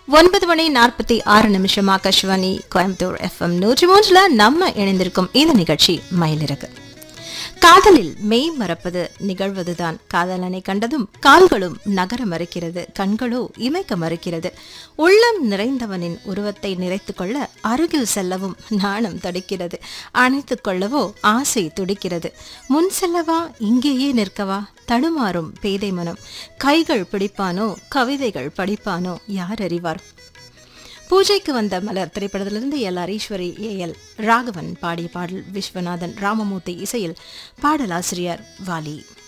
ஒன்பது மணி நாற்பத்தி ஆறு நிமிஷம் ஆகாஷ்வாணி கோயம்புத்தூர் எஃப்எம் நூற்றி மூன்றுல நம்ம இணைந்திருக்கும் இந்த நிகழ்ச்சி மயிலிறகு காதலில் மெய் மறப்பது நிகழ்வதுதான் காதலனை கண்டதும் கால்களும் நகர மறுக்கிறது கண்களோ இமைக்க மறுக்கிறது உள்ளம் நிறைந்தவனின் உருவத்தை நிறைத்துக் கொள்ள அருகில் செல்லவும் நாணம் தடுக்கிறது அணைத்துக் கொள்ளவோ ஆசை துடிக்கிறது முன் செல்லவா இங்கேயே நிற்கவா தடுமாறும் பேதை மனம் கைகள் பிடிப்பானோ கவிதைகள் படிப்பானோ யார் அறிவார் பூஜைக்கு வந்த மலர் திரைப்படத்திலிருந்து L Hareeswari A L Raghavan பாடிய பாடல் விஸ்வநாதன் ராமமூர்த்தி இசையில் பாடலாசிரியர் வாலி